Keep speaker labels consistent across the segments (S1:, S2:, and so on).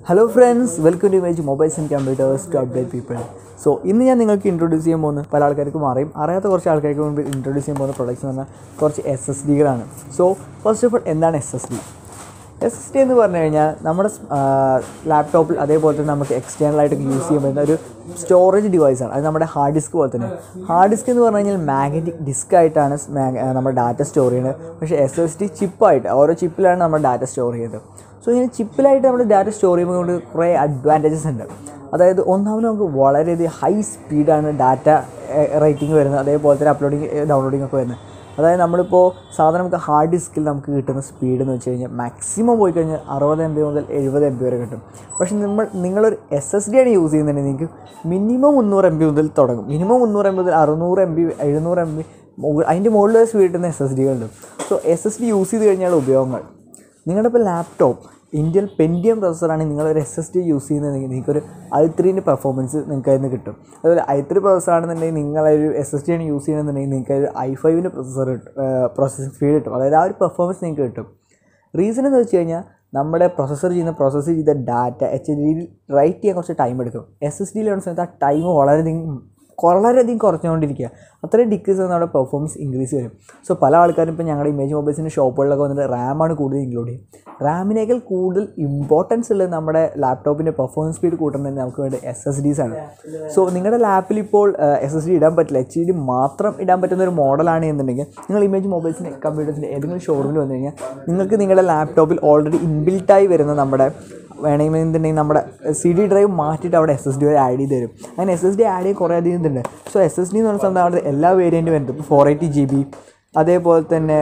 S1: hello friends welcome to Image Mobiles and Computers to update people so ഇന്ന് ഞാൻ നിങ്ങൾക്ക് introduce ചെയ്യാൻ പോകുന്ന പല ആൾക്കാർക്കും അറിയും അറിയാത്ത കുറച്ച് ആൾക്കാർക്ക് മുമ്പ് ഇൻട്രൊഡ്യൂസ് ചെയ്യാൻ പോകുന്ന പ്രൊഡക്ട്സ് എന്ന് പറഞ്ഞാൽ കുറച്ച് എസ് എസ് ഡികളാണ് സോ ഫസ്റ്റ് ഓഫ് ഓൾ എന്താണ് S S D S S D എന്ന് പറഞ്ഞു കഴിഞ്ഞാൽ നമ്മുടെ ലാപ്ടോപ്പിൽ അതേപോലെ തന്നെ നമുക്ക് external ആയിട്ട് യൂസ് ചെയ്യാൻ പറ്റുന്ന ഒരു സ്റ്റോറേജ് ഡിവൈസാണ് അത് നമ്മുടെ ഹാർഡ് ഡിസ്ക് പോലെ തന്നെ ഹാർഡ് ഡിസ്ക് എന്ന് പറഞ്ഞു കഴിഞ്ഞാൽ മാഗ്നറ്റിക് ഡിസ്ക് ആയിട്ടാണ് സ് മാഗ്- ആ, നമ്മുടെ ഡാറ്റ സ്റ്റോർ ചെയ്യുന്നത് പക്ഷേ എസ് എസ് ഡി ചിപ്പായിട്ട് ഓരോ ചിപ്പിലാണ് നമ്മൾ ഡാറ്റ സ്റ്റോർ ചെയ്യുന്നത് സോ ഇങ്ങനെ ചിപ്പിലായിട്ട് നമ്മൾ ഡാറ്റ സ്റ്റോർ ചെയ്യുമ്പോൾ കൊണ്ട് കുറേ അഡ്വാൻറ്റേജസ് ഉണ്ട് അതായത് ഒന്നാമത് നമുക്ക് വളരെയധികം ഹൈ സ്പീഡാണ് ഡാറ്റ റൈറ്റിംഗ് വരുന്നത് അതേപോലെ തന്നെ അപ്ലോഡിങ് ഡൗൺലോഡിംഗ് ഒക്കെ വരുന്നത് അതായത് നമ്മളിപ്പോൾ സാധാരണ നമുക്ക് ഹാർഡ് ഡിസ്കിൽ നമുക്ക് കിട്ടുന്ന സ്പീഡ് എന്ന് വെച്ച് കഴിഞ്ഞാൽ മാക്സിമം പോയി കഴിഞ്ഞാൽ അറുപത് എം ബി മുതൽ എഴുപത് എം ബി വരെ കിട്ടും പക്ഷേ നമ്മൾ നിങ്ങളൊരു എസ് എസ് ഡി ആണ് യൂസ് ചെയ്യുന്നുണ്ടെങ്കിൽ നിങ്ങൾക്ക് മിനിമം മുന്നൂറ് എം ബി മുതൽ തുടങ്ങും മിനിമം മുന്നൂറ് എം ബി മുതൽ അറുന്നൂറ് എം ബി എഴുന്നൂറ് എം ബി അതിൻ്റെ മുകളിൽ വരെ സ്പീഡ് കിട്ടുന്ന എസ് എസ് ഡികളുണ്ട് so S S D use ചെയ്ത് കഴിഞ്ഞാൽ ഉപയോഗങ്ങൾ നിങ്ങളുടെ ഇപ്പോൾ ലാപ്ടോപ്പ് ഇന്ത്യൻ പെൻഡിയം പ്രോസസ്സറാണെങ്കിൽ നിങ്ങളൊരു എസ് എസ് ഡി യൂസ് ചെയ്യുന്നതെങ്കിൽ നിങ്ങൾക്കൊരു ഐ ത്രീൻ്റെ പെർഫോമൻസ് നിങ്ങൾക്ക് അതിൽ നിന്ന് കിട്ടും അതുപോലെ ഐ ത്രീ പ്രോസസ്സറാണെന്നുണ്ടെങ്കിൽ നിങ്ങളൊരു എസ് എസ് ഡി ആണ് യൂസ് ചെയ്യുന്നതെന്നുണ്ടെങ്കിൽ നിങ്ങൾക്ക് ഒരു ഐ ഫൈവിൻ്റെ പ്രൊസസ്സർ പ്രോസസ്സിംഗ് സ്പീഡ് കിട്ടും അതായത് ആ ഒരു പെർഫോമൻസ് നിങ്ങൾക്ക് കിട്ടും റീസൺ എന്ന് വെച്ച് കഴിഞ്ഞാൽ നമ്മുടെ പ്രൊസസ്സർ ചെയ്യുന്ന പ്രോസസ്സ് ചെയ്ത ഡാറ്റ എച്ച് ഡിയിൽ റൈറ്റ് ചെയ്യാൻ കുറച്ച് ടൈം എടുക്കും എസ് എസ് ഡിയിലാണ് സമയത്ത് ആ ടൈം വളരെയധികം വളരെയധികം കുറഞ്ഞുകൊണ്ടിരിക്കുക അത്രയും ഡിക്രീസ് നമ്മുടെ പെർഫോമൻസ് ഇൻക്രീസ് വരും സോ പല ആൾക്കാരും ഇപ്പോൾ ഞങ്ങളുടെ ഇമേജ് മൊബൈൽസിൻ്റെ ഷോപ്പുകളിലൊക്കെ വന്നിട്ട് റാമാണ് കൂടുതൽ ഇൻക്ലൂഡ് ചെയ്യും റാമിനേക്കാൾ കൂടുതൽ ഇമ്പോർട്ടൻസ് ഉള്ളത് നമ്മുടെ ലാപ്ടോപ്പിൻ്റെ പെർഫോമൻസ് സ്പീഡ് കൂട്ടുന്നതിന് നമുക്ക് വേണ്ടി എസ് എസ് ഡീസ് ആണ് സോ നിങ്ങളുടെ ലാപ്പിൽ ഇപ്പോൾ എസ് എസ് ഡി ഇടാൻ പറ്റില്ല എച്ച് ഡി മാത്രം ഇടാൻ പറ്റുന്ന ഒരു മോഡലാണ് എന്നുണ്ടെങ്കിൽ നിങ്ങൾ ഇമേജ് മൊബൈൽസിൻ്റെ കമ്പ്യൂട്ടേഴ്സിൻ്റെ ഏതെങ്കിലും ഷോറൂമിൽ വന്നു കഴിഞ്ഞാൽ നിങ്ങൾക്ക് നിങ്ങളുടെ ലാപ്ടോപ്പിൽ ഓൾറെഡി ഇൻബിൽട്ടായി വരുന്ന നമ്മുടെ വേണമെങ്കിൽ എന്തുണ്ടെങ്കിൽ നമ്മുടെ സി ഡി ഡ്രൈവ് മാറ്റിയിട്ട് അവിടെ എസ് എസ് ഡി വരെ ആഡ് ചെയ്ത് തരും അങ്ങനെ എസ് എസ് ഡി ആഡ് ചെയ്ത് കുറേ അധികം ഇതുണ്ട് സോ എസ് എസ് ഡി എന്ന് പറഞ്ഞ സമയത്ത് അവിടെ എല്ലാ വേരിയൻറ്റും വരുന്നത് ഇപ്പോൾ ഫോർ എയ്റ്റി ജി ബി അതേപോലെ തന്നെ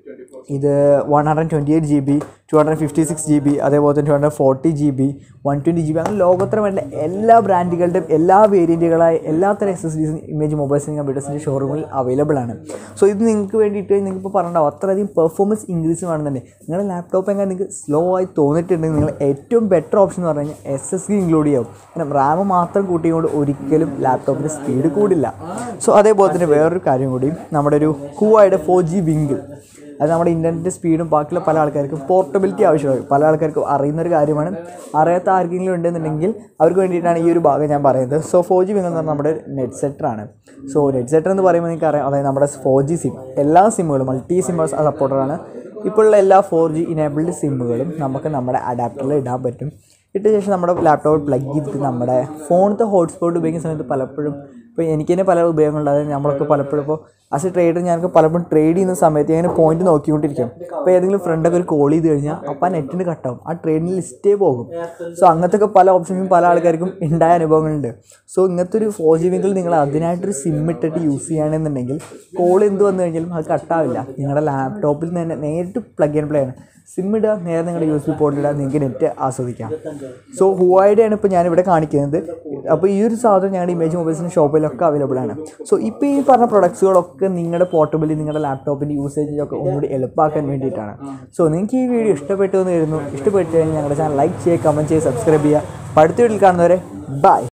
S1: ഇത് one hundred twenty eight G B two hundred fifty six G B അതേപോലെ തന്നെ two hundred forty G B one twenty G B അങ്ങനെ ലോകത്തിന് വേണ്ട എല്ലാ ബ്രാൻഡുകളുടെയും എല്ലാ വേരിയൻറ്റുകളായ എല്ലാത്തരം എസ് എസ് ഡീസ് ഇമേജ് മൊബൈൽസിൻ്റെ കമ്പ്യൂട്ടേഴ്സിൻ്റെ ഷോറൂമിൽ അവൈലബിൾ ആണ് സോ ഇത് നിങ്ങൾക്ക് വേണ്ടിയിട്ട് നിങ്ങൾക്ക് ഇപ്പോൾ പറഞ്ഞിട്ടുണ്ടാവും അത്രയധികം പെർഫോമൻസ് ഇൻക്രീസ് വേണമെന്നുണ്ടെങ്കിൽ നിങ്ങളുടെ ലാപ്ടോപ്പ് എങ്ങനെ നിങ്ങൾക്ക് സ്ലോ ആയി തോന്നിയിട്ടുണ്ടെങ്കിൽ നിങ്ങൾ ഏറ്റവും ബെറ്റർ ഓപ്ഷൻ എന്ന് പറഞ്ഞു കഴിഞ്ഞാൽ എസ് എസ് ഡി ഇൻക്ലൂഡ് ചെയ്യാവും കാരണം റാം മാത്രം കൂട്ടിക്കൊണ്ട് ഒരിക്കലും ലാപ്ടോപ്പിൻ്റെ സ്പീഡ് കൂടില്ല സോ അതേപോലെ തന്നെ വേറൊരു കാര്യം കൂടി നമ്മുടെ ഒരു ഹുവായുടെ ഫോർ ജി വിങ്കിൾ അത് നമ്മുടെ ഇൻ്റർനെറ്റ് സ്പീഡും ബാക്കിയുള്ള പല ആൾക്കാർക്കും പോർട്ടബിലിറ്റി ആവശ്യമായി പല ആൾക്കാർക്കും അറിയുന്ന ഒരു കാര്യമാണ് അറിയാത്ത ആർക്കെങ്കിലും ഉണ്ടെന്നുണ്ടെങ്കിൽ അവർക്ക് വേണ്ടിയിട്ടാണ് ഈ ഒരു ഭാഗം ഞാൻ പറയുന്നത് സോ ഫോർ ജി വിങ് എന്ന് പറഞ്ഞാൽ നമ്മുടെ നെറ്റ് സെറ്ററാണ് സോ നെറ്റ് സെറ്റർ എന്ന് പറയുമ്പോൾ നിങ്ങൾക്ക് അറിയാം അതായത് നമ്മുടെ ഫോർ ജി സിം എല്ലാ സിമ്മുകളും മൾട്ടി സിം സപ്പോർട്ടറാണ് ഇപ്പോഴുള്ള എല്ലാ ഫോർ ജി ഇനേബിൾഡ് സിമ്മുകളും നമുക്ക് നമ്മുടെ അഡാപ്റ്ററിൽ ഇടാൻ പറ്റും ഇട്ട ശേഷം നമ്മുടെ ലാപ്ടോപ്പ് പ്ലഗ് ചെയ്തിട്ട് നമ്മുടെ ഫോണിലത്തെ ഹോട്ട്സ്പോട്ട് ഉപയോഗിക്കുന്ന സമയത്ത് പലപ്പോഴും ഇപ്പോൾ എനിക്ക് തന്നെ പല ഉപയോഗങ്ങളുണ്ട് അതായത് നമ്മളൊക്കെ പലപ്പോഴും ഇപ്പോൾ ആസ് എ ട്രേഡർ ഞാനൊക്കെ പലപ്പോഴും ട്രേഡ് ചെയ്യുന്ന സമയത്ത് ഞാൻ പോയിന്റ് നോക്കിക്കൊണ്ടിരിക്കും അപ്പോൾ ഏതെങ്കിലും ഫ്രണ്ടൊക്കെ ഒരു കോൾ ചെയ്ത് കഴിഞ്ഞാൽ അപ്പോൾ ആ നെറ്റിന് കട്ടാവും ആ ട്രേഡിന് ലിസ്റ്റേ പോകും സോ അങ്ങനത്തെ ഒക്കെ പല ഓപ്ഷനും പല ആൾക്കാർക്കും ഉണ്ടായ അനുഭവങ്ങളുണ്ട് സോ ഇങ്ങനത്തെ ഒരു ഫോർ ജി വിങ്കിൽ നിങ്ങൾ അതിനായിട്ടൊരു സിം ഇട്ടിട്ട് യൂസ് ചെയ്യുകയാണെന്നുണ്ടെങ്കിൽ കോൾ എന്ത് വന്നു കഴിഞ്ഞാലും അത് കട്ടാവില്ല നിങ്ങളുടെ ലാപ്ടോപ്പിൽ നിന്ന് തന്നെ നേരിട്ട് പ്ലഗ് ആൻഡ് പ്ലേ ആണ് സിം ഇടുക നേരെ നിങ്ങളുടെ യു എസ് ബി പോർട്ടിൽ ഇടുക നിങ്ങൾക്ക് നെറ്റ് ആസ്വദിക്കാം സോ ഹുവായുടെയാണ് ഇപ്പോൾ ഞാനിവിടെ കാണിക്കുന്നത് അപ്പോൾ ഈ ഒരു സാധനം ഞങ്ങളുടെ ഇമേജ് മൊബൈൽസിൻ്റെ ഷോപ്പിലൊക്കെ അവൈലബിൾ ആണ് സോ ഇപ്പോൾ ഈ പറഞ്ഞ പ്രൊഡക്ട്സുകളൊക്കെ നിങ്ങളുടെ പോർട്ടബിളി നിങ്ങളുടെ ലാപ്ടോപ്പിൻ്റെ യൂസേജിലൊക്കെ ഒന്നുകൂടി എളുപ്പമാക്കാൻ വേണ്ടിയിട്ടാണ് സോ നിങ്ങൾക്ക് ഈ വീഡിയോ ഇഷ്ടപ്പെട്ടു എന്ന് കരുതുന്നു ഇഷ്ടപ്പെട്ടു കഴിഞ്ഞാൽ ഞങ്ങളുടെ ചാനൽ ലൈക്ക് ചെയ്യുക കമൻറ്റ് ചെയ്യുക സബ്സ്ക്രൈബ് ചെയ്യുക അപ്പോൾ അടുത്ത വീട്ടിൽ കാണുന്നവരെ ബൈ